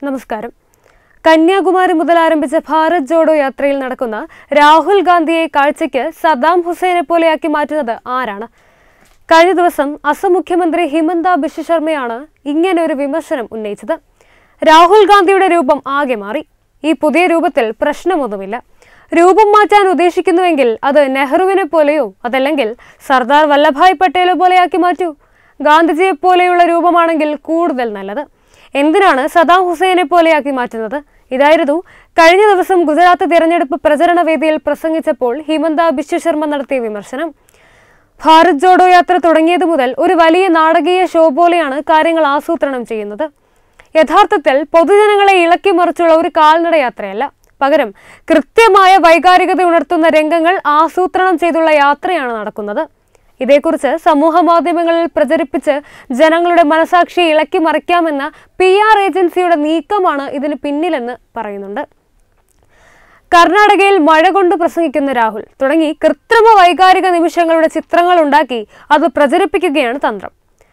നമസ്കാരം കന്യാകുമാരി മുതൽ ആരംഭിച്ച ഭാരത് ജോഡോ യാത്രയിൽ നടക്കുന്ന രാഹുൽ ഗാന്ധിയെ കാഴ്ചയ്ക്ക് സദ്ദാം ഹുസൈനെ പോലെയാക്കി മാറ്റുന്നത് ആരാണ് കഴിഞ്ഞ ദിവസം അസം മുഖ്യമന്ത്രി ഹിമന്ത ബിശ്വ ശർമ്മയാണ് ഇങ്ങനെ ഒരു വിമർശനം ഉന്നയിച്ചത് രാഹുൽ ഗാന്ധിയുടെ രൂപം ആകെ മാറി ഈ പുതിയ രൂപത്തിൽ പ്രശ്നമൊന്നുമില്ല രൂപം മാറ്റാൻ ഉദ്ദേശിക്കുന്നുവെങ്കിൽ അത് നെഹ്റുവിനെ പോലെയോ അതല്ലെങ്കിൽ സർദാർ വല്ലഭായ് പട്ടേലെ പോലെയാക്കി മാറ്റൂ ഗാന്ധിജിയെ പോലെയുള്ള രൂപമാണെങ്കിൽ കൂടുതൽ നല്ലത് എന്തിനാണ് സദാം ഹുസൈനെ പോലെയാക്കി മാറ്റുന്നത് ഇതായിരുന്നു കഴിഞ്ഞ ദിവസം ഗുജറാത്ത് തിരഞ്ഞെടുപ്പ് പ്രചരണ വേദിയിൽ പ്രസംഗിച്ചപ്പോൾ ഹിമന്ത ബിശ്വ ശർമ്മ നടത്തിയ വിമർശനം ഭാരത് ജോഡോ യാത്ര തുടങ്ങിയത് മുതൽ ഒരു വലിയ നാടകീയ ഷോ പോലെയാണ് കാര്യങ്ങൾ ആസൂത്രണം ചെയ്യുന്നത് യഥാർത്ഥത്തിൽ പൊതുജനങ്ങളെ ഇളക്കി മറിച്ചുള്ള ഒരു കാൽനട യാത്രയല്ല പകരം കൃത്യമായ വൈകാരികത ഉണർത്തുന്ന രംഗങ്ങൾ ആസൂത്രണം ചെയ്തുള്ള യാത്രയാണ് നടക്കുന്നത് ഇതേക്കുറിച്ച് സമൂഹ മാധ്യമങ്ങളിൽ പ്രചരിപ്പിച്ച് ജനങ്ങളുടെ മനസാക്ഷിയെ ഇളക്കി മറിക്കാമെന്ന പി ആർ ഏജൻസിയുടെ നീക്കമാണ് ഇതിന് പിന്നിലെന്ന് പറയുന്നുണ്ട് കർണാടകയിൽ മഴ കൊണ്ട് പ്രസംഗിക്കുന്ന രാഹുൽ തുടങ്ങി കൃത്രിമ വൈകാരിക നിമിഷങ്ങളുടെ ചിത്രങ്ങൾ ഉണ്ടാക്കി അത് പ്രചരിപ്പിക്കുകയാണ് തന്ത്രം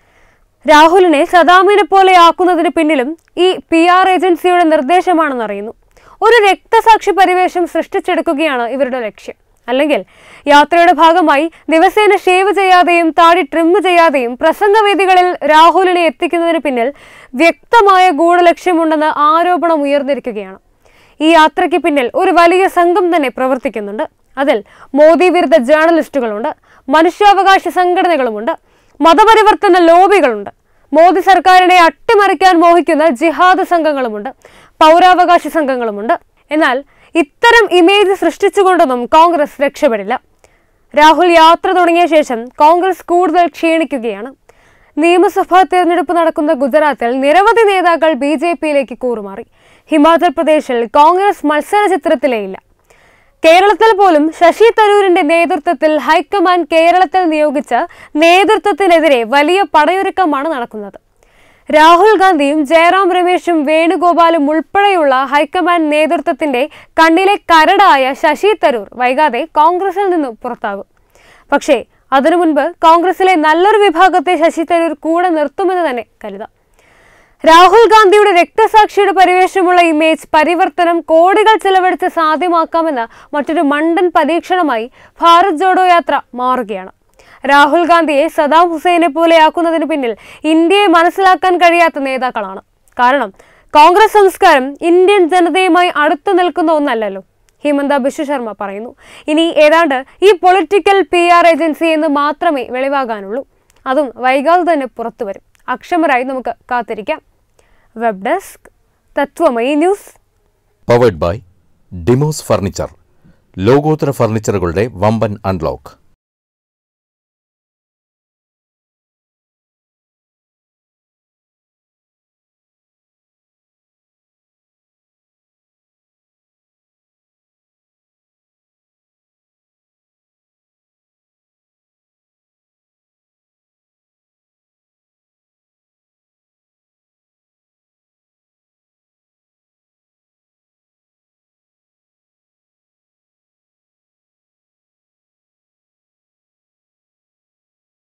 രാഹുലിനെ സദാമിനെ പോലെ ആക്കുന്നതിന് പിന്നിലും ഈ പി ആർ ഏജൻസിയുടെ നിർദ്ദേശമാണെന്ന് അറിയുന്നു ഒരു രക്തസാക്ഷി പരിവേഷം സൃഷ്ടിച്ചെടുക്കുകയാണ് ഇവരുടെ ലക്ഷ്യം അല്ലെങ്കിൽ യാത്രയുടെ ഭാഗമായി ദിവസേന ഷേവ് ചെയ്യാതെയും താടി ട്രിം ചെയ്യാതെയും പ്രസംഗവേദികളിൽ രാഹുലിനെ എത്തിക്കുന്നതിന് പിന്നിൽ വ്യക്തമായ ഗൂഢലക്ഷ്യമുണ്ടെന്ന് ആരോപണം ഉയർന്നിരിക്കുകയാണ് ഈ യാത്രയ്ക്ക് പിന്നിൽ ഒരു വലിയ സംഘം തന്നെ പ്രവർത്തിക്കുന്നുണ്ട് അതിൽ മോദി വിരുദ്ധ ജേർണലിസ്റ്റുകളുണ്ട് മനുഷ്യാവകാശ സംഘടനകളുമുണ്ട് മതപരിവർത്തന ലോബികളുണ്ട് മോദി സർക്കാരിനെ അട്ടിമറിക്കാൻ മോഹിക്കുന്ന ജിഹാദ് സംഘങ്ങളുമുണ്ട് പൗരാവകാശ സംഘങ്ങളുമുണ്ട് എന്നാൽ ഇത്തരം ഇമേജ് സൃഷ്ടിച്ചുകൊണ്ടൊന്നും കോൺഗ്രസ് രക്ഷപ്പെടില്ല രാഹുൽ യാത്ര തുടങ്ങിയ ശേഷം കോൺഗ്രസ് കൂടുതൽ ക്ഷീണിക്കുകയാണ് നിയമസഭാ തെരഞ്ഞെടുപ്പ് നടക്കുന്ന ഗുജറാത്തിൽ നിരവധി നേതാക്കൾ ബി ജെ പിയിലേക്ക് കൂറുമാറി ഹിമാചൽ പ്രദേശിൽ കോൺഗ്രസ് മത്സര ചിത്രത്തിലേ ഇല്ല കേരളത്തിൽ പോലും ശശി തരൂരിന്റെ നേതൃത്വത്തിൽ ഹൈക്കമാൻഡ് കേരളത്തിൽ നിയോഗിച്ച നേതൃത്വത്തിനെതിരെ വലിയ പടയൊരുക്കമാണ് നടക്കുന്നത് രാഹുൽ ഗാന്ധിയും ജയറാം രമേശും വേണുഗോപാലും ഉൾപ്പെടെയുള്ള ഹൈക്കമാൻഡ് നേതൃത്വത്തിന്റെ കണ്ണിലെ കരടായ ശശി തരൂർ വൈകാതെ കോൺഗ്രസിൽ നിന്ന് പുറത്താകും പക്ഷേ അതിനു മുൻപ് കോൺഗ്രസിലെ നല്ലൊരു വിഭാഗത്തെ ശശി തരൂർ കൂടെ നിർത്തുമെന്ന് തന്നെ കരുതാം രാഹുൽ ഗാന്ധിയുടെ രക്തസാക്ഷിയുടെ പരിവേഷമുള്ള ഇമേജ് പരിവർത്തനം കോടികൾ ചെലവഴിച്ച് സാധ്യമാക്കാമെന്ന മറ്റൊരു മണ്ടൻ പരീക്ഷണമായി ഭാരത് ജോഡോ യാത്ര മാറുകയാണ് രാഹുൽ ഗാന്ധിയെ സദാം ഹുസൈനെ പോലെയാക്കുന്നതിന് പിന്നിൽ ഇന്ത്യയെ മനസ്സിലാക്കാൻ കഴിയാത്ത നേതാക്കളാണ് കാരണം കോൺഗ്രസ് സംസ്കാരം ഇന്ത്യൻ ജനതയുമായി അടുത്തു നിൽക്കുന്ന ഒന്നല്ലല്ലോ ഹിമന്ത ബിശ്വ ശർമ്മ പറയുന്നു ഇനി ഏതാണ്ട് ഈ പൊളിറ്റിക്കൽ പി ആർ ഏജൻസി എന്ന് മാത്രമേ വെളിവാകാനുള്ളൂ അതും വൈകാതെ തന്നെ പുറത്തു വരും അക്ഷമരായി നമുക്ക് കാത്തിരിക്കാം web desk Thathwamayi news powered by Demos furniture ലോകോത്തര ഫർണിച്ചറുകളുടെ വമ്പൻ അൺലോക്ക്